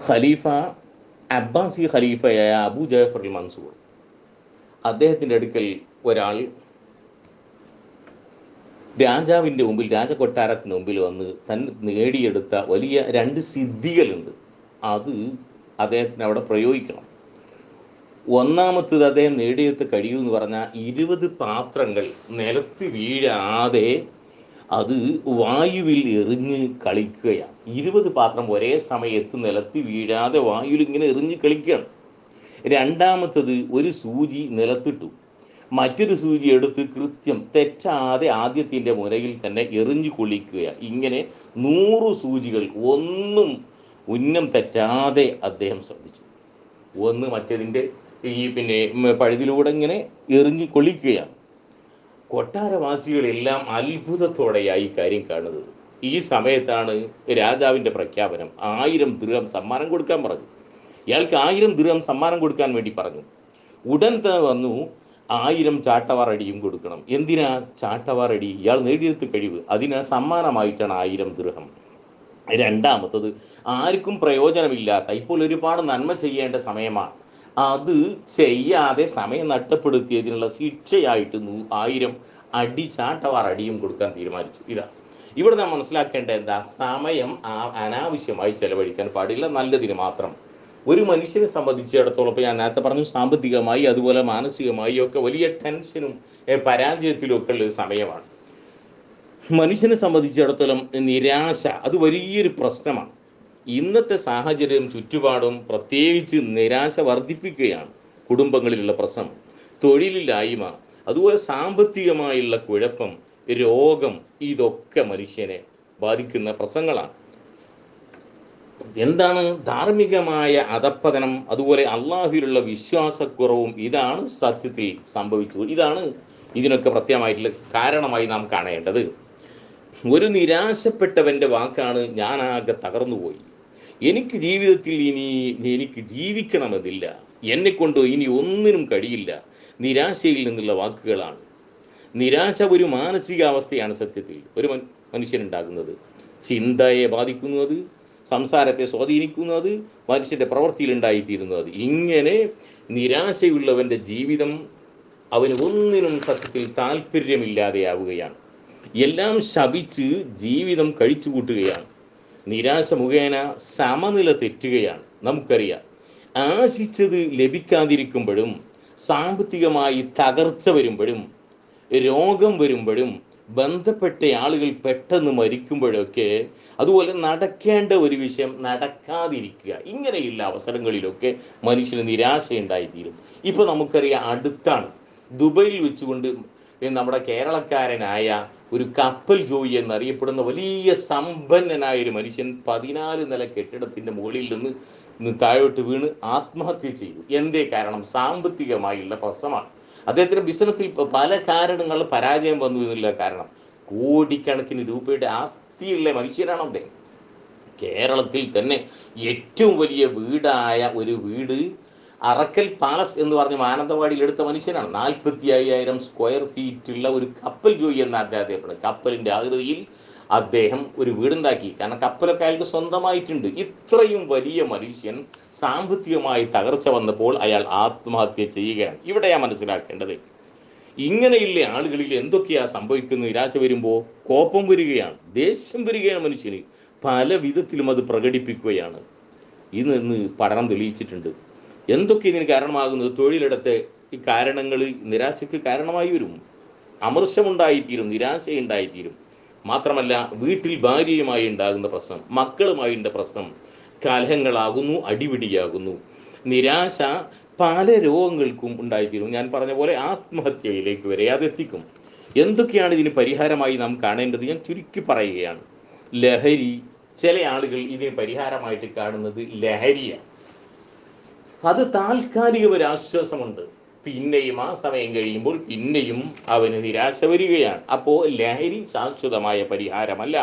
ഖലീഫ അബ്ബാസി ഖലീഫയായ അബൂ ജാഫർ അൽ മൻസൂർ അദ്ദേഹത്തിൻ്റെ അടുക്കൽ ഒരാൾ രാജാവിൻ്റെ മുമ്പിൽ രാജകൊട്ടാരത്തിന് മുമ്പിൽ വന്ന് തൻ നേടിയെടുത്ത വലിയ രണ്ട് സിദ്ധികളുണ്ട് അത് അദ്ദേഹത്തിന് അവിടെ പ്രയോഗിക്കണം ഒന്നാമത്തത് അദ്ദേഹം നേടിയെടുത്ത് കഴിയുമെന്ന് പറഞ്ഞാൽ ഇരുപത് പാത്രങ്ങൾ നിലത്ത് വീഴാതെ അത് വായുവിൽ എറിഞ്ഞ് കളിക്കുകയാണ് ഇരുപത് പാത്രം ഒരേ സമയത്ത് നിലത്ത് വീഴാതെ വായുവിൽ ഇങ്ങനെ എറിഞ്ഞ് കളിക്കുകയാണ് രണ്ടാമത്തത് ഒരു സൂചി നിലത്തിട്ടു മറ്റൊരു സൂചി എടുത്ത് കൃത്യം തെറ്റാതെ ആദ്യത്തിൻ്റെ മുനയിൽ തന്നെ എറിഞ്ഞു കൊള്ളിക്കുകയാണ് ഇങ്ങനെ നൂറ് സൂചികൾ ഒന്നും ഉന്നം തെറ്റാതെ അദ്ദേഹം ശ്രദ്ധിച്ചു ഒന്ന് മറ്റേതിൻ്റെ ഈ പിന്നെ ഉം, പഴുതിലൂടെ ഇങ്ങനെ എറിഞ്ഞു കൊള്ളിക്കുകയാണ് കൊട്ടാരവാസികളെല്ലാം അത്ഭുതത്തോടെയായി ഈ കാര്യം കാണുന്നത് ഈ സമയത്താണ് രാജാവിൻ്റെ പ്രഖ്യാപനം ആയിരം ദൃഹം സമ്മാനം കൊടുക്കാൻ പറഞ്ഞു ഇയാൾക്ക് ആയിരം ദൃഹം സമ്മാനം കൊടുക്കാൻ വേണ്ടി പറഞ്ഞു ഉടൻ തന്നെ വന്നു ആയിരം ചാട്ടവാറടിയും കൊടുക്കണം എന്തിനാ ചാട്ടവാറടി ഇയാൾ നേടിയെടുത്ത കഴിവ് അതിന് സമ്മാനമായിട്ടാണ് ആയിരം ദൃഹം രണ്ടാമത്തത് ആർക്കും പ്രയോജനമില്ലാത്ത ഇപ്പോൾ ഒരുപാട് നന്മ ചെയ്യേണ്ട സമയമാണ് അത് ചെയ്യാതെ സമയം നഷ്ടപ്പെടുത്തിയതിനുള്ള ശിക്ഷയായിട്ട് നൂ- ആയിരം അടി ചാട്ടവാർ അടിയും കൊടുക്കാൻ തീരുമാനിച്ചു ഇതാ ഇവിടെ നാം മനസ്സിലാക്കേണ്ട എന്താ സമയം ആ- അനാവശ്യമായി ചെലവഴിക്കാൻ പാടില്ല നല്ലതിന് മാത്രം ഒരു മനുഷ്യനെ സംബന്ധിച്ചിടത്തോളം ഇപ്പൊ ഞാൻ നേരത്തെ പറഞ്ഞു സാമ്പത്തികമായി അതുപോലെ മാനസികമായി ഒക്കെ വലിയ ടെൻഷനും ഏ, പരാജയത്തിലും ഒക്കെ ഉള്ള ഒരു സമയമാണ് മനുഷ്യനെ സംബന്ധിച്ചിടത്തോളം നിരാശ അത് വലിയൊരു പ്രശ്നമാണ് ഇന്നത്തെ സാഹചര്യം ചുറ്റുപാടും പ്രത്യേകിച്ച് നിരാശ വർദ്ധിപ്പിക്കുകയാണ് കുടുംബങ്ങളിലുള്ള പ്രശ്നം തൊഴിലില്ലായ്മ അതുപോലെ സാമ്പത്തികമായുള്ള കുഴപ്പം രോഗം ഇതൊക്കെ മനുഷ്യനെ ബാധിക്കുന്ന പ്രശ്നങ്ങളാണ് എന്താണ് ധാർമ്മികമായ അധപ്പതനം അതുപോലെ അള്ളാഹുവിലുള്ള വിശ്വാസക്കുറവും ഇതാണ് സത്യത്തിൽ സംഭവിച്ചത് ഇതാണ് ഇതിനൊക്കെ പ്രത്യേകമായിട്ടുള്ള കാരണമായി നാം കാണേണ്ടത് ഒരു നിരാശപ്പെട്ടവൻ്റെ വാക്കാണ് ഞാനാകെ തകർന്നുപോയി എനിക്ക് ജീവിതത്തിൽ ഇനി എനിക്ക് ജീവിക്കണമെന്നില്ല എന്നെ കൊണ്ട് ഇനി ഒന്നിനും കഴിയില്ല നിരാശയിൽ നിന്നുള്ള വാക്കുകളാണ് നിരാശ ഒരു മാനസികാവസ്ഥയാണ് സത്യത്തിൽ ഒരു മൻ- മനുഷ്യനുണ്ടാകുന്നത് ചിന്തയെ ബാധിക്കുന്നത് സംസാരത്തെ സ്വാധീനിക്കുന്നത് മനുഷ്യൻ്റെ പ്രവൃത്തിയിൽ ഉണ്ടായിത്തീരുന്നത് ഇങ്ങനെ നിരാശയുള്ളവൻ്റെ ജീവിതം അവന് ഒന്നിനും സത്യത്തിൽ താല്പര്യമില്ലാതെയാവുകയാണ് എല്ലാം ശപിച്ച് ജീവിതം കഴിച്ചു കൂട്ടുകയാണ് നിരാശ മുഖേന സമനില തെറ്റുകയാണ് നമുക്കറിയാം ആശിച്ചത് ലഭിക്കാതിരിക്കുമ്പോഴും സാമ്പത്തികമായി തകർച്ച വരുമ്പോഴും രോഗം വരുമ്പോഴും ബന്ധപ്പെട്ട ആളുകൾ പെട്ടെന്ന് മരിക്കുമ്പോഴൊക്കെ അതുപോലെ നടക്കേണ്ട ഒരു വിഷയം നടക്കാതിരിക്കുക ഇങ്ങനെയുള്ള അവസരങ്ങളിലൊക്കെ മനുഷ്യന് നിരാശയുണ്ടായിത്തീരും ഇപ്പൊ നമുക്കറിയാം അടുത്താണ് ദുബൈയിൽ വെച്ചുകൊണ്ട് നമ്മുടെ കേരളക്കാരനായ ഒരു കപ്പൽ ജോയി എന്നറിയപ്പെടുന്ന വലിയ സമ്പന്നനായ ഒരു മനുഷ്യൻ പതിനാല് നില കെട്ടിടത്തിന്റെ മുകളിൽ നിന്ന് നിന്ന് താഴോട്ട് വീണ് ആത്മഹത്യ ചെയ്തു എന്തേ കാരണം സാമ്പത്തികമായുള്ള പ്രശ്നമാണ് അദ്ദേഹത്തിന്റെ ബിസിനസ്സിൽ പ- പല കാരണങ്ങൾ പരാജയം വന്നു എന്നുള്ള കാരണം കോടിക്കണക്കിന് രൂപയുടെ ആസ്തിയുള്ള മനുഷ്യനാണ് അദ്ദേഹം കേരളത്തിൽ തന്നെ ഏറ്റവും വലിയ വീടായ ഒരു വീട് അറക്കൽ പാലസ് എന്ന് പറഞ്ഞ മാനന്തവാടിയിൽ എടുത്ത മനുഷ്യനാണ് നാൽപ്പത്തി അയ്യായിരം സ്ക്വയർ ഫീറ്റുള്ള ഒരു കപ്പൽ ജോയി എന്ന അദ്ദേഹത്തിന് കപ്പലിന്റെ ആകൃതിയിൽ അദ്ദേഹം ഒരു വീടുണ്ടാക്കി കാരണം കപ്പലൊക്കെ അയാൾക്ക് സ്വന്തമായിട്ടുണ്ട് ഇത്രയും വലിയ മനുഷ്യൻ സാമ്പത്തികമായി തകർച്ച വന്നപ്പോൾ അയാൾ ആത്മഹത്യ ചെയ്യുകയാണ് ഇവിടെയാ മനസ്സിലാക്കേണ്ടത് ഇങ്ങനെയുള്ള ആളുകളിൽ എന്തൊക്കെയാ സംഭവിക്കുന്നത് നിരാശ വരുമ്പോൾ കോപം വരികയാണ് ദേഷ്യം വരികയാണ് മനുഷ്യന് പല വിധത്തിലും അത് പ്രകടിപ്പിക്കുകയാണ് ഇന്ന് ഇന്ന് പഠനം തെളിയിച്ചിട്ടുണ്ട് എന്തൊക്കെ ഇതിന് കാരണമാകുന്നത് തൊഴിലിടത്തെ ഈ കാരണങ്ങൾ നിരാശയ്ക്ക് കാരണമായി വരും അമർഷമുണ്ടായിത്തീരും നിരാശയുണ്ടായിത്തീരും മാത്രമല്ല വീട്ടിൽ ഭാര്യയുമായി ഉണ്ടാകുന്ന പ്രശ്നം മക്കളുമായുള്ള പ്രശ്നം കലഹങ്ങളാകുന്നു അടിപിടിയാകുന്നു നിരാശ പല രോഗങ്ങൾക്കും ഉണ്ടായിത്തീരും ഞാൻ പറഞ്ഞ പോലെ ആത്മഹത്യയിലേക്ക് വരെ അതെത്തിക്കും എന്തൊക്കെയാണ് ഇതിന് പരിഹാരമായി നാം കാണേണ്ടത് ഞാൻ ചുരുക്കി പറയുകയാണ് ലഹരി ചില ആളുകൾ ഇതിന് പരിഹാരമായിട്ട് കാണുന്നത് ലഹരിയാണ് അത് താൽക്കാലിക ഒരു ആശ്വാസമുണ്ട് പിന്നെയും ആ സമയം കഴിയുമ്പോൾ പിന്നെയും അവന് നിരാശ വരികയാണ് അപ്പോൾ ലഹരി ശാശ്വതമായ പരിഹാരമല്ല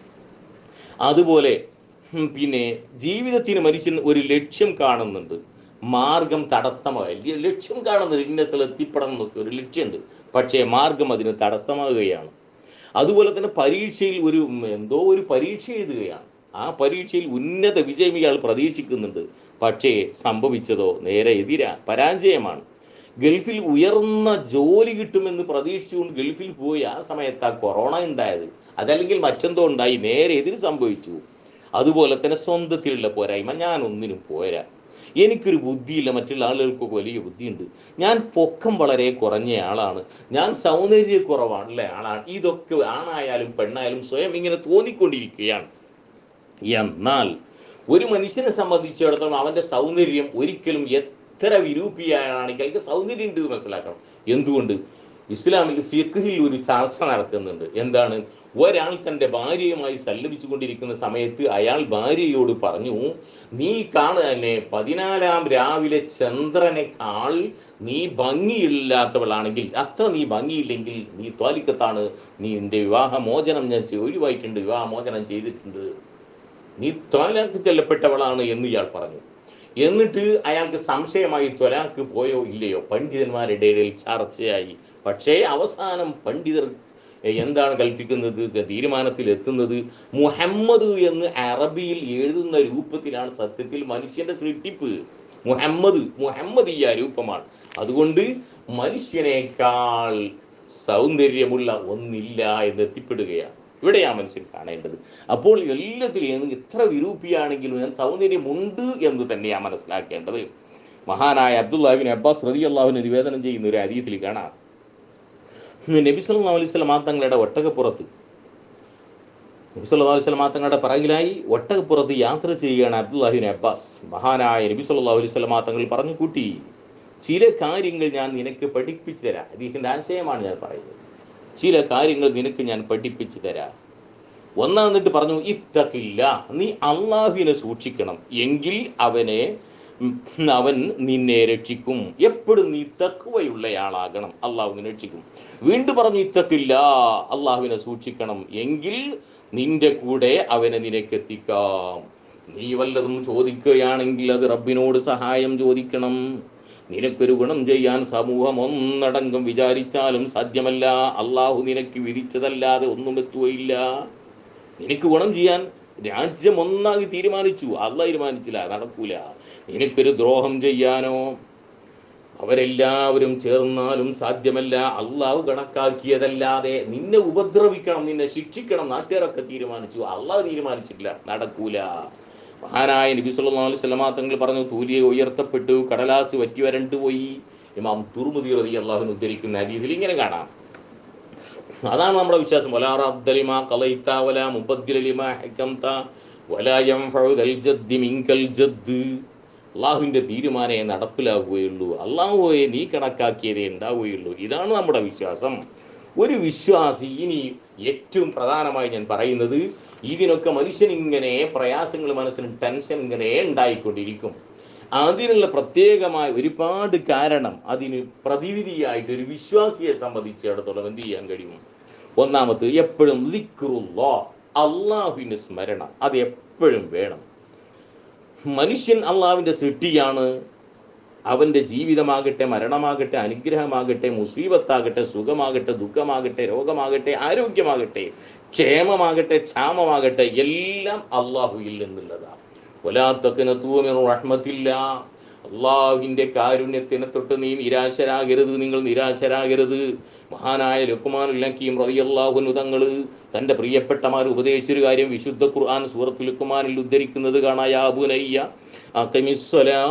അതുപോലെ ഉം, പിന്നെ ജീവിതത്തിന് മനുഷ്യൻ ഒരു ലക്ഷ്യം കാണുന്നുണ്ട് മാർഗം തടസ്സമായി ല- ലക്ഷ്യം കാണുന്നുണ്ട് ഇന്ന സ്ഥലം എത്തിപ്പെടണം എന്നൊക്കെ ഒരു ലക്ഷ്യമുണ്ട് പക്ഷേ മാർഗം അതിന് തടസ്സമാകുകയാണ് അതുപോലെ തന്നെ പരീക്ഷയിൽ ഒരു ഉം, എന്തോ ഒരു പരീക്ഷ എഴുതുകയാണ് ആ പരീക്ഷയിൽ ഉന്നത വിജയം ഇയാൾ പ്രതീക്ഷിക്കുന്നുണ്ട് പക്ഷേ സംഭവിച്ചതോ നേരെ എതിര പരാജയമാണ് ഗൾഫിൽ ഉയർന്ന ജോലി കിട്ടുമെന്ന് പ്രതീക്ഷിച്ചുകൊണ്ട് ഗൾഫിൽ പോയി ആ സമയത്ത് ആ കൊറോണ ഉണ്ടായത് അതല്ലെങ്കിൽ മറ്റെന്തോ ഉണ്ടായി നേരെ എതിര് സംഭവിച്ചു അതുപോലെ തന്നെ സ്വന്തത്തിലുള്ള പോരായ്മ ഞാൻ ഒന്നിനും പോരാ എനിക്കൊരു ബുദ്ധിയില്ല മറ്റുള്ള ആളുകൾക്കൊക്കെ വലിയ ബുദ്ധിയുണ്ട് ഞാൻ പൊക്കം വളരെ കുറഞ്ഞ ആളാണ് ഞാൻ സൗന്ദര്യക്കുറവാണല്ലേ ആളാണ് ഇതൊക്കെ ആണായാലും പെണ്ണായാലും സ്വയം ഇങ്ങനെ തോന്നിക്കൊണ്ടിരിക്കുകയാണ് എന്നാൽ ഒരു മനുഷ്യനെ സംബന്ധിച്ചിടത്തോളം അവന്റെ സൗന്ദര്യം ഒരിക്കലും എത്ര വിരൂപിയാണെങ്കിൽ അയാൾക്ക് സൗന്ദര്യം ഉണ്ട് എന്ന് മനസ്സിലാക്കണം എന്തുകൊണ്ട് ഇസ്ലാമിൽ ഫിഖിൽ ഒരു ചർച്ച നടക്കുന്നുണ്ട് എന്താണ് ഒരാൾ തൻ്റെ ഭാര്യയുമായി സല്ലപിച്ചു കൊണ്ടിരിക്കുന്ന സമയത്ത് അയാൾ ഭാര്യയോട് പറഞ്ഞു നീ കാണുക തന്നെ പതിനാലാം രാവിലെ ചന്ദ്രനേക്കാൾ നീ ഭംഗിയില്ലാത്തവളാണെങ്കിൽ അത്ര നീ ഭംഗിയില്ലെങ്കിൽ നീ ത്വാലിക്കത്താണ് നീ നിന്റെ വിവാഹമോചനം ഞാൻ ചെയ്- ഒഴിവായിട്ടുണ്ട് വിവാഹമോചനം ചെയ്തിട്ടുണ്ട് നീ ത്വലാക്ക് ചെല്ലപ്പെട്ടവളാണ് എന്ന് ഇയാൾ പറഞ്ഞു എന്നിട്ട് അയാൾക്ക് സംശയമായി ത്വലാക്ക് പോയോ ഇല്ലയോ പണ്ഡിതന്മാരുടെ ഇടയിൽ ചർച്ചയായി പക്ഷേ അവസാനം പണ്ഡിതർ എന്താണ് കൽപ്പിക്കുന്നത് തീരുമാനത്തിൽ എത്തുന്നത് മുഹമ്മദ് എന്ന് അറബിയിൽ എഴുതുന്ന രൂപത്തിലാണ് സത്യത്തിൽ മനുഷ്യന്റെ സൃഷ്ടിപ്പ് മുഹമ്മദ് മുഹമ്മദീയ രൂപമാണ് അതുകൊണ്ട് മനുഷ്യനേക്കാൾ സൗന്ദര്യമുള്ള ഒന്നില്ല എന്ന് എത്തിപ്പെടുകയാണ് ഇവിടെയാണ് മനുഷ്യൻ കാണേണ്ടത് അപ്പോൾ എല്ലാത്തിലും എത്ര വിരൂപിയാണെങ്കിലും ഞാൻ സൗന്ദര്യമുണ്ട് എന്ന് തന്നെയാണ് മനസ്സിലാക്കേണ്ടത് മഹാനായ അബ്ദുല്ലാഹിബിൻ അബ്ബാസ് റതി അള്ളാഹുവിന് നിവേദനം ചെയ്യുന്ന ഒരു അരീതിയിൽ കാണാം നബി സല്ലല്ലാഹു അലൈഹി വസല്ലം തങ്ങളുടെ ഒട്ടകപ്പുറത്ത് നബി സല്ലല്ലാഹു അലൈഹി വസല്ലം തങ്ങളുടെ പറകിലായി ഒട്ടകപ്പുറത്ത് യാത്ര ചെയ്യുകയാണ് അബ്ദുല്ലാഹിബിൻ അബ്ബാസ് മഹാനായ നബി സല്ലല്ലാഹു അലൈഹി വസല്ലം തങ്ങൾ പറഞ്ഞു കൂട്ടി ചില കാര്യങ്ങൾ ഞാൻ നിനക്ക് പഠിപ്പിച്ചു തരാം അദ്ദേഹത്തിൻ്റെ ആശയമാണ് ഞാൻ പറയുന്നത് ചില കാര്യങ്ങൾ നിനക്ക് ഞാൻ പഠിപ്പിച്ചു തരാം ഒന്നാന്നിട്ട് പറഞ്ഞു ഇത്തക്കില്ല നീ അള്ളാഹുവിനെ സൂക്ഷിക്കണം എങ്കിൽ അവനെ ഉം, അവൻ നിന്നെ രക്ഷിക്കും എപ്പോഴും നീ തക്കുവയുള്ളയാളാകണം അള്ളാഹു നിന്നെ രക്ഷിക്കും വീണ്ടും പറഞ്ഞു ഇത്തക്കില്ല അള്ളാഹുവിനെ സൂക്ഷിക്കണം എങ്കിൽ നിന്റെ കൂടെ അവനെ നിനക്ക് എത്തിക്കാം നീ വല്ലതും ചോദിക്കുകയാണെങ്കിൽ അത് റബ്ബിനോട് സഹായം ചോദിക്കണം നിനക്കൊരു ഗുണം ചെയ്യാൻ സമൂഹം ഒന്നടങ്കം വിചാരിച്ചാലും സാധ്യമല്ല അള്ളാഹു നിനക്ക് വിധിച്ചതല്ലാതെ ഒന്നും എത്തുകയില്ല നിനക്ക് ഗുണം ചെയ്യാൻ രാജ്യം ഒന്നാകി തീരുമാനിച്ചു അല്ല തീരുമാനിച്ചില്ല നടക്കൂല നിനക്കൊരു ദ്രോഹം ചെയ്യാനോ അവരെല്ലാവരും ചേർന്നാലും സാധ്യമല്ല അള്ളാഹു കണക്കാക്കിയതല്ലാതെ നിന്നെ ഉപദ്രവിക്കണം നിന്നെ ശിക്ഷിക്കണം നാട്ടുകാരൊക്കെ തീരുമാനിച്ചു അള്ളാഹ് തീരുമാനിച്ചിട്ടില്ല നടക്കൂല മഹാനായ നബി സല്ലല്ലാഹു അലൈഹി വസല്ലമ തങ്ങൾ പറഞ്ഞു തൂലിയെ ഉയർത്തപ്പെട്ടു കടലാസ് വറ്റി വരണ്ടു പോയി ഇമാം തുർമുദി റതി അള്ളാഹുവിന് ഉദ്ധരിക്കുന്ന രീതിയിൽ ഇങ്ങനെ കാണാം അതാണ് നമ്മുടെ വിശ്വാസം വലാ റബ്ദലിമാ ഖലൈത വലാ മുബദ്ദിലലിമാ ഹക്കംത വലാ യൻഫഉ ദൽ ജദ്ദി മിൻകൽ ജദ്ദ് അള്ളാഹുവിൻ്റെ തീരുമാനമേ നടപ്പിലാവുകയുള്ളൂ അള്ളാഹുവെ നീ കണക്കാക്കിയതേ ഉണ്ടാവുകയുള്ളൂ ഇതാണ് നമ്മുടെ വിശ്വാസം ഒരു വിശ്വാസി ഇനി ഏറ്റവും പ്രധാനമായി ഞാൻ പറയുന്നത് ഇതിനൊക്കെ മനുഷ്യൻ ഇങ്ങനെ പ്രയാസങ്ങൾ മനസ്സിന് ടെൻഷൻ ഇങ്ങനെ ഉണ്ടായിക്കൊണ്ടിരിക്കും അതിനുള്ള പ്രത്യേകമായ ഒരുപാട് കാരണം അതിന് പ്രതിവിധിയായിട്ട് ഒരു വിശ്വാസിയെ സംബന്ധിച്ചിടത്തോളം എന്ത് ചെയ്യാൻ കഴിയും ഒന്നാമത് എപ്പോഴും ദിക്റുല്ലാ അള്ളാഹുവിൻ്റെ സ്മരണ അത് എപ്പോഴും വേണം മനുഷ്യൻ അള്ളാഹുവിൻ്റെ സൃഷ്ടിയാണ് അവൻ്റെ ജീവിതമാകട്ടെ മരണമാകട്ടെ അനുഗ്രഹമാകട്ടെ മുസീബത്താകട്ടെ സുഖമാകട്ടെ ദുഃഖമാകട്ടെ രോഗമാകട്ടെ ആരോഗ്യമാകട്ടെ ക്ഷേമമാകട്ടെ ക്ഷാമമാകട്ടെ എല്ലാം അള്ളാഹുയിൽ നിന്നുള്ളതാണ് ഒലാത്തക്കിന് തൂമിൻ റഹ്മത്തില്ല അള്ളാഹുവിൻ്റെ കാരുണ്യത്തിനെ തൊട്ട് നീ നിരാശരാകരുത് നിങ്ങൾ നിരാശരാകരുത് മഹാനായ ലുക്കുമാനുൽ ഹക്കീം റളിയല്ലാഹു തങ്ങൾ തൻ്റെ പ്രിയപ്പെട്ടമാർ ഉപദേശിച്ചൊരു കാര്യം വിശുദ്ധ ഖുർആൻ സൂറത്തുൽ ലുക്കുമാനിൽ ഉദ്ധരിക്കുന്നത് കാണാ യാ ബുനയ്യ അഖിമിസ്സലാ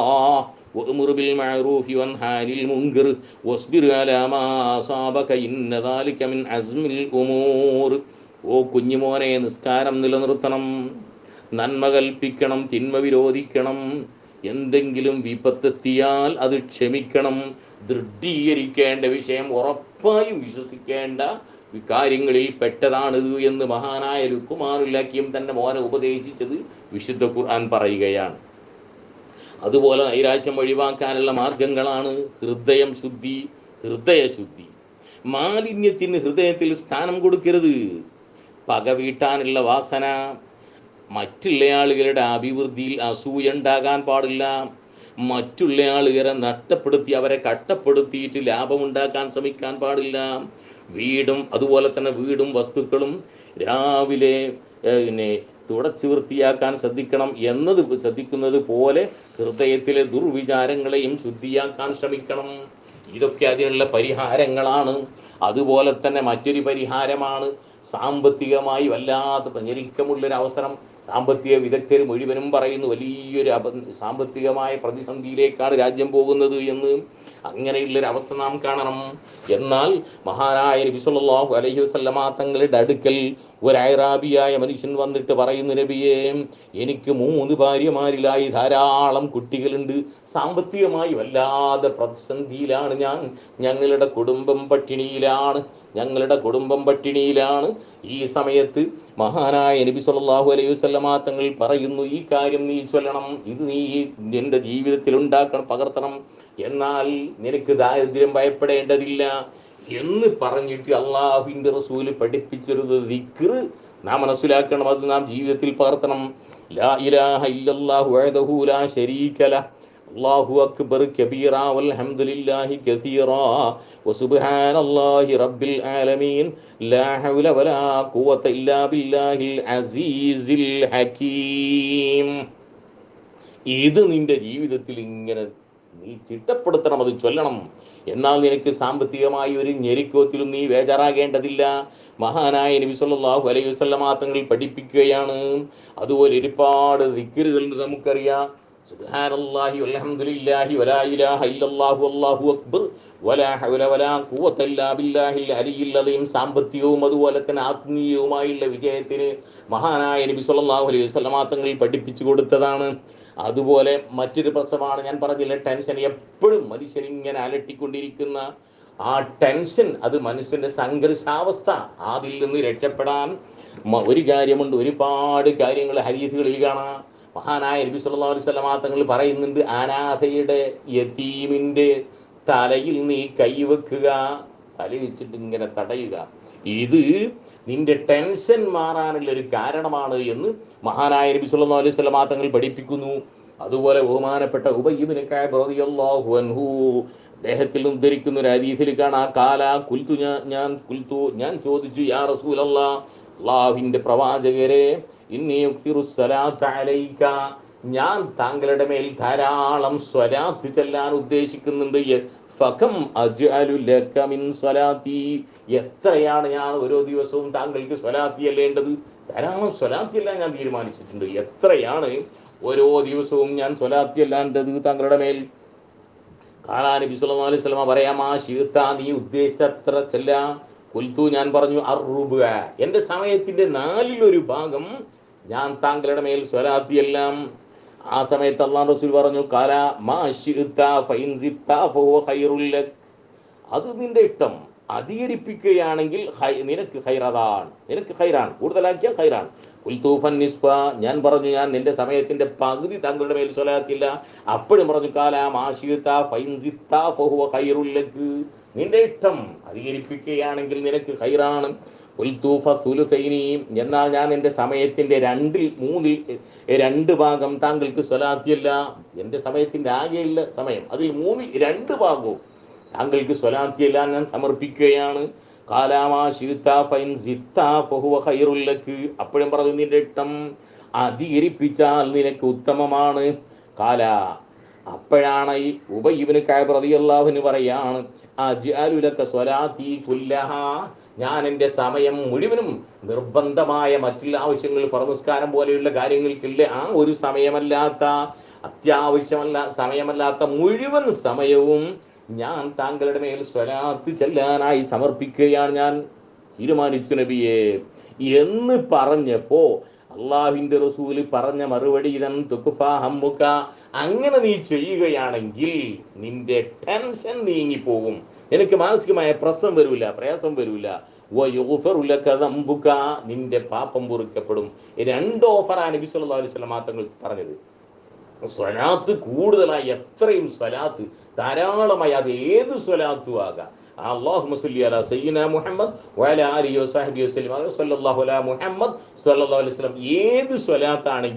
وأمر بالمعروف وانهى عن المنكر واصبر على ما أصابك إن ذلك من عزم الأمور ഓ കുഞ്ഞുമോനെ നിസ്കാരം നിലനിർത്തണം നന്മ കൽപ്പിക്കണം തിന്മ വിരോധിക്കണം എന്തെങ്കിലും വിപത്തെത്തിയാൽ അത് ക്ഷമിക്കണം ദൃഢീകരിക്കേണ്ട വിഷയം ഉറപ്പായും വിശ്വസിക്കേണ്ട കാര്യങ്ങളിൽ പെട്ടതാണിത് എന്ന് മഹാനായ ലുക്കുമാറുല്ലാക്കിയും തൻ്റെ മോനെ ഉപദേശിച്ചത് വിശുദ്ധ ഖുർആൻ പറയുകയാണ് അതുപോലെ നൈരാശ്യം ഒഴിവാക്കാനുള്ള മാർഗങ്ങളാണ് ഹൃദയം ശുദ്ധി ഹൃദയശുദ്ധി മാലിന്യത്തിന് ഹൃദയത്തിൽ സ്ഥാനം കൊടുക്കരുത് പക വീട്ടാനുള്ള വാസന മറ്റുള്ള ആളുകളുടെ അഭിവൃദ്ധിയിൽ അസൂയ ഉണ്ടാകാൻ പാടില്ല മറ്റുള്ള ആളുകളെ നഷ്ടപ്പെടുത്തി അവരെ കട്ടപ്പെടുത്തിയിട്ട് ലാഭമുണ്ടാക്കാൻ ശ്രമിക്കാൻ പാടില്ല വീടും അതുപോലെ തന്നെ വീടും വസ്തുക്കളും രാവിലെ ഏഹ്, പിന്നെ തുടച്ചു വൃത്തിയാക്കാൻ ശ്രദ്ധിക്കണം എന്നത് ശ്രദ്ധിക്കുന്നത് പോലെ ഹൃദയത്തിലെ ദുർവിചാരങ്ങളെയും ശുദ്ധിയാക്കാൻ ശ്രമിക്കണം ഇതൊക്കെ അതിനുള്ള പരിഹാരങ്ങളാണ് അതുപോലെ തന്നെ മറ്റൊരു പരിഹാരമാണ് സാമ്പത്തികമായി വല്ലാതെ ഞെരുക്കമുള്ളൊരു അവസരം സാമ്പത്തിക വിദഗ്ധർ മുഴുവനും പറയുന്നു വലിയൊരു അപ സാമ്പത്തികമായ പ്രതിസന്ധിയിലേക്കാണ് രാജ്യം പോകുന്നത് എന്ന് അങ്ങനെയുള്ളൊരു അവസ്ഥ നാം കാണണം എന്നാൽ മഹാനായ നബി സല്ലല്ലാഹു അലൈഹി വസല്ലമ തങ്ങളുടെ അടുക്കൽ ഒരു ഐറാബിയായ മനുഷ്യൻ വന്നിട്ട് പറയുന്നു നബിയെ എനിക്ക് മൂന്ന് ഭാര്യമാരിലായി ധാരാളം കുട്ടികളുണ്ട് സാമ്പത്തികമായി വല്ലാതെ പ്രതിസന്ധിയിലാണ് ഞാൻ ഞങ്ങളുടെ കുടുംബം പട്ടിണിയിലാണ് ഞങ്ങളുടെ കുടുംബം പട്ടിണിയിലാണ് ഈ സമയത്ത് മഹാനായ നബി സല്ലല്ലാഹു അലൈഹി വസല്ലമ തങ്ങൾ പറയുന്നു ഈ കാര്യം നീ ചൊല്ലണം ഇത് നീ നിന്റെ ജീവിതത്തിൽ ഉണ്ടാക്കണം പകർത്തണം എന്നാൽ നിനക്ക് ദാരിദ്ര്യം ഭയപ്പെടേണ്ടതില്ല എന്ന് പറഞ്ഞിട്ട് അള്ളാഹുവിൻ്റെ റസൂല് പഠിപ്പിച്ചൊരു ദിക്ർ നാം മനസ്സിലാക്കണം അത് നാം ജീവിതത്തിൽ പകർത്തണം ലാ ഇലാഹ ഇല്ലല്ലാഹു വഹ്ദഹു ലാ ശരീക ലഹ് അല്ലാഹു അക്ബർ കബീറ വൽഹംദുലില്ലാഹി കസീറാ വസുബ്ഹാനല്ലാഹി റബ്ബിൽ ആലമീൻ ലാ ഹൗല വലാ ഖുവത ഇല്ലാ ബില്ലാഹിൽ അസീസിൽ ഹകീം ഇത് നിന്റെ ജീവിതത്തിൽ ഇങ്ങനെ നീ ചിട്ടപ്പെടുത്തണം അത് ചൊല്ലണം എന്നാൽ നിനക്ക് സാമ്പത്തികമായി ഒരു ഞെരുക്കത്തിലും നീ ബേജാറാകേണ്ടതില്ല മഹാനായ നബി സല്ലല്ലാഹു അലൈഹി വസല്ലമ തങ്ങൾ പഠിപ്പിക്കുകയാണ് അതുപോലെ ഒരുപാട് ദിക്റുകൾ നമുക്കറിയാം സുബ്ഹാനല്ലാഹി വൽഹംദുലില്ലാഹി വലാ ഇലാഹ ഇല്ലല്ലാഹു അല്ലാഹു അക്ബർ വലാ ഹൗല വലാ ഖുവത ഇല്ലാ ബില്ലാഹിൽ അലിയിൽ അലീം സാമ്പത്തികവും അതുപോലെ തന്നെ ആത്മീയവുമായുള്ള വിജയത്തിന് മഹാനായ നബി സല്ലല്ലാഹു അലൈഹി വസല്ലമ തങ്ങൾ പഠിപ്പിച്ചു കൊടുത്തതാണ് അതുപോലെ മറ്റൊരു പ്രശ്നമാണ് ഞാൻ പറഞ്ഞില്ല ടെൻഷൻ എപ്പോഴും മനുഷ്യൻ ഇങ്ങനെ അലട്ടിക്കൊണ്ടിരിക്കുന്ന ആ ടെൻഷൻ അത് മനുഷ്യന്റെ സംഘർഷാവസ്ഥ അതിൽ നിന്ന് രക്ഷപ്പെടാൻ മ- ഒരു കാര്യമുണ്ട് ഒരുപാട് കാര്യങ്ങൾ ഹരീസുകളിൽ കാണാം മഹാനായ നബി സല്ലല്ലാഹു അലൈഹി വസല്ലമ തങ്ങൾ പറയുന്നുണ്ട് അനാഥയുടെ യതീമിന്റെ തലയിൽ നീ കൈവെക്കുക തല വെച്ചിട്ട് ഇങ്ങനെ തടയുക ഇത് നിന്റെ ടെൻഷൻ മാറാനുള്ള ഒരു കാരണമാണ് എന്ന് മഹാനായ നബി സല്ലല്ലാഹു അലൈഹി വസല്ലമ തങ്ങൾ പഠിപ്പിക്കുന്നു അതുപോലെ ബഹുമാനപ്പെട്ട ഉബയ്യിബ്നു കഅബ് റളിയല്ലാഹു അൻഹു അദ്ദേഹത്തിൽ ഉദ്ധരിക്കുന്ന ഒരു ഹദീസിൽ കാണാം കാല കുൽത്തു ഞാൻ ഞാൻ കുൽത്തു ഞാൻ ചോദിച്ചു യാ റസൂലല്ലാഹ് അള്ളാഹുവിന്റെ പ്രവാചകരെ ഇന്നി യുക്സിറു സ്വലാത്ത അലൈക ഞാൻ താങ്കളുടെ മേൽ ധാരാളം സ്വലാത്ത് ചെല്ലാൻ ഉദ്ദേശിക്കുന്നുണ്ട് യ- ഫകം അജ്അലു ലക മിൻ സ്വലാത്തി എത്രയാണ് ഞാൻ ഓരോ ദിവസവും താങ്കൾക്ക് സ്വലാത്തി ചെല്ലേണ്ടത് ധാരാളം സ്വലാത്തി എല്ലാം ഞാൻ തീരുമാനിച്ചിട്ടുണ്ട് എത്രയാണ് ഓരോ ദിവസവും ഞാൻ സ്വലാത്തി ചെല്ലേണ്ടത് താങ്കളുടെ മേൽ കാലാ നബി സല്ലല്ലാഹു അലൈഹി വസല്ലമ പറയാമാ ശീത്ത നീ ഉദ്ദേശിച്ചത്ര ചെല്ല കുൽത്തു ഞാൻ പറഞ്ഞു അറുബുക എൻ്റെ സമയത്തിന്റെ നാലിലൊരു ഭാഗം ഞാൻ താങ്കളുടെ മേൽ സ്വലാത്തി എല്ലാം ആ സമയത്ത് അള്ളാഹു റസൂൽ പറഞ്ഞു കാല മാ ശിഅ്ത ഫൈൻ സിത്ത ഫഹുവ ഖൈറുൽ ലക് അത് നിന്റെ ഇഷ്ടം അധികരിപ്പിക്കുകയാണെങ്കിൽ ഹൈ- നിനക്ക് ഹൈറതാണ് നിനക്ക് ഹൈറാണ് കൂടുതലാക്കിയാൽ ഹൈറാണ് കുൽത്തൂഫൻ നിസ്ബ ഞാൻ പറഞ്ഞു ഞാൻ നിന്റെ സമയത്തിന്റെ പകുതി താങ്കളുടെ മേൽ സ്വലാത്തില്ല അപ്പോഴും പറഞ്ഞു കാലാം ആശിയുത്ത ഫൈൻസിത്ത ഫഹുവ ഖൈറുൽ ലക്ക് നിന്റെ ഇഷ്ടം അധികരിപ്പിക്കുകയാണെങ്കിൽ നിനക്ക് ഹൈറാണ് ഉൽത്തൂഫ സുലുസൈനി എന്നാൽ ഞാൻ എൻ്റെ സമയത്തിന്റെ രണ്ടിൽ മൂന്നിൽ എ- രണ്ട് ഭാഗം താങ്കൾക്ക് സ്വലാത്തിയല്ല എൻ്റെ സമയത്തിന്റെ ആകെയുള്ള സമയം അതിൽ മൂന്നിൽ രണ്ട് ഭാഗവും താങ്കൾക്ക് സ്വലാത്തിയെല്ലാം ഞാൻ സമർപ്പിക്കുകയാണ് കാലാമാ ശീത്ത ഫൈൻ സിത്ത ഫഹുവ ഖൈറുൽ ലക്ക് അപ്പോഴും പറഞ്ഞു നിന്റെ ഇഷ്ടം അധികരിപ്പിച്ചാൽ നിനക്ക് ഉത്തമമാണ് കാല അപ്പോഴാണ് ഈ ഉബയ്യബിന് കാബ് റളിയല്ലാഹുവിന് പറയാണ് അജ്അലുലക സ്വലാത്തി കുല്ലഹ ഞാൻ എൻ്റെ സമയം മുഴുവനും നിർബന്ധമായ മറ്റുള്ള ആവശ്യങ്ങൾ ഫറനിസ്കാരം പോലെയുള്ള കാര്യങ്ങൾക്കില്ല ആ ഒരു സമയമല്ലാത്ത അത്യാവശ്യമല്ല സമയമല്ലാത്ത മുഴുവൻ സമയവും ഞാൻ താങ്കളുടെ മേൽ സ്വലാത്ത് ചെല്ലാനായി സമർപ്പിക്കുകയാണ് ഞാൻ തീരുമാനിച്ചു നബിയെ എന്ന് പറഞ്ഞപ്പോ അള്ളാഹുവിന്റെ റസൂല് പറഞ്ഞ മറുപടി ഇതൻ തുക്കുഫാ ഹമ്മുക അങ്ങനെ നീ ചെയ്യുകയാണെങ്കിൽ നിന്റെ ടെൻഷൻ നീങ്ങിപ്പോകും നിനക്ക് മാനസികമായ പ്രശ്നം വരില്ല പ്രയാസം വരില്ല നിന്റെ പാപം പൊറുക്കപ്പെടും രണ്ട് ഓഫറാണ് നബി സല്ലല്ലാഹു അലൈഹി വസല്ലം തങ്ങൾ പറഞ്ഞത് സ്വലാത്ത് കൂടുതലായി എത്രയും സ്വലാത്ത് ധാരാളമായി അത് ഏത് സ്വലാത്തും ആകാം അള്ളാഹു സല്ലി അലാ സയ്യിന മുഹമ്മദ് വഅലാ ആലിഹി വസഹബിഹി വസല്ലം അത് സല്ലല്ലാഹു അലാ മുഹമ്മദ് സല്ലല്ലാഹു അലൈഹി വസല്ലം ഏത് സ്വലാത്താണെങ്കിലും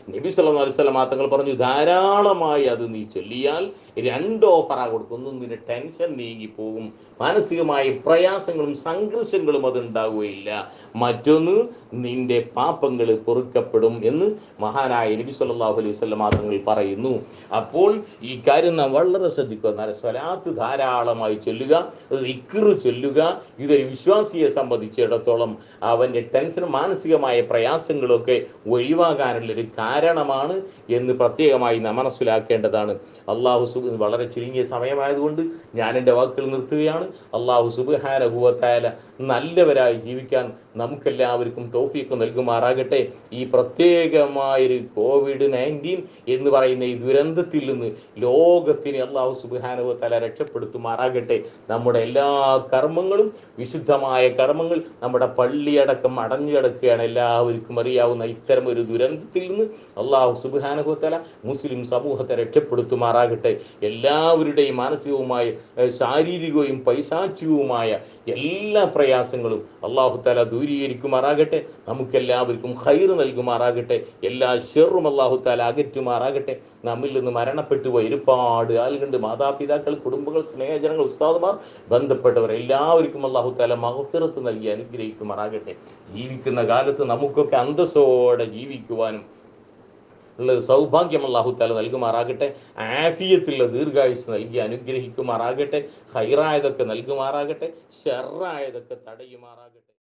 നബി സല്ലല്ലാഹു അലൈഹി വസല്ലം തങ്ങൾ പറഞ്ഞു ധാരാളമായി അത് നീ ചൊല്ലിയാൽ രണ്ട് ഓഫറാ കൊടുക്കും ഒന്ന് നിന്റെ ടെൻഷൻ നീങ്ങിപ്പോകും മാനസികമായ പ്രയാസങ്ങളും സംഘർഷങ്ങളും അത് ഉണ്ടാവുകയില്ല മറ്റൊന്ന് നിന്റെ പാപങ്ങൾ പൊറുക്കപ്പെടും എന്ന് മഹാനായ നബി സല്ലല്ലാഹു അലൈഹി വസല്ലം തങ്ങൾ പറയുന്നു അപ്പോൾ ഈ കാര്യം നാം വളരെ ശ്രദ്ധിക്കുക എന്നാൽ സ്വലാത്ത് ധാരാളമായി ചൊല്ലുക ഇക്റ് ചൊല്ലുക ഇതൊരു വിശ്വാസിയെ സംബന്ധിച്ചിടത്തോളം അവൻ്റെ ടെൻഷനും മാനസികമായ പ്രയാസങ്ങളൊക്കെ ഒഴിവാകാനുള്ളൊരു കാരണമാണ് എന്ന് പ്രത്യേകമായി നാം മനസ്സിലാക്കേണ്ടതാണ് അള്ളാഹു സുബ് വളരെ ചുരുങ്ങിയ സമയമായതുകൊണ്ട് ഞാൻ എൻ്റെ വാക്കുകൾ നിർത്തുകയാണ് അള്ളാഹു സുബാനഹുവത്തായ നല്ലവരായി ജീവിക്കാൻ നമുക്കെല്ലാവർക്കും തോഫീക്ക് നൽകുമാറാകട്ടെ ഈ പ്രത്യേകമായൊരു കോവിഡ് നയൻറ്റീൻ എന്ന് പറയുന്ന ഈ ദുരന്തത്തിൽ നിന്ന് ലോകത്തിനെ അള്ളാഹു സുബാനുവത്താല രക്ഷപ്പെടുത്തുമാറാകട്ടെ നമ്മുടെ എല്ലാ കർമ്മങ്ങളും വിശുദ്ധമായ കർമ്മങ്ങൾ നമ്മുടെ പള്ളിയടക്കം അടഞ്ഞു കിടക്കുകയാണ് എല്ലാവർക്കും അറിയാവുന്ന ഇത്തരം ഒരു ദുരന്തത്തിൽ നിന്ന് അള്ളാഹു സുബാനുഭവത്തല മുസ്ലിം സമൂഹത്തെ രക്ഷപ്പെടുത്തുമാറാകട്ടെ എല്ലാവരുടെയും മാനസികവുമായ ഏഹ് ശാരീരികവും പൈശാചികവുമായ എല്ലാ പ്രയാസങ്ങളും അള്ളാഹു തല ദൂരീകരിക്കുമാറാകട്ടെ നമുക്കെല്ലാവർക്കും ഹൈർ നൽകുമാറാകട്ടെ എല്ലാ ഷെറും അള്ളാഹു താല അകറ്റുമാറാകട്ടെ നമ്മിൽ നിന്ന് മരണപ്പെട്ടു പോയ ഒരുപാട് ആളുകളുണ്ട് മാതാപിതാക്കൾ കുടുംബങ്ങൾ സ്നേഹജനങ്ങൾ ഉസ്താദുമാർ ബന്ധപ്പെട്ടവർ എല്ലാവർക്കും അള്ളാഹു താല മഹഫിറത്ത് നൽകി അനുഗ്രഹിക്കുമാറാകട്ടെ ജീവിക്കുന്ന കാലത്ത് നമുക്കൊക്കെ അന്തസ്സോടെ ജീവിക്കുവാനും ഉള്ള ഒരു സൗഭാഗ്യം അള്ളാഹു താല നൽകുമാറാകട്ടെ ആഫിയത്തുള്ള ദീർഘായുസ് നൽകി അനുഗ്രഹിക്കുമാറാകട്ടെ ഹൈറായതൊക്കെ നൽകുമാറാകട്ടെ ഷെറായതൊക്കെ തടയുമാറാകട്ടെ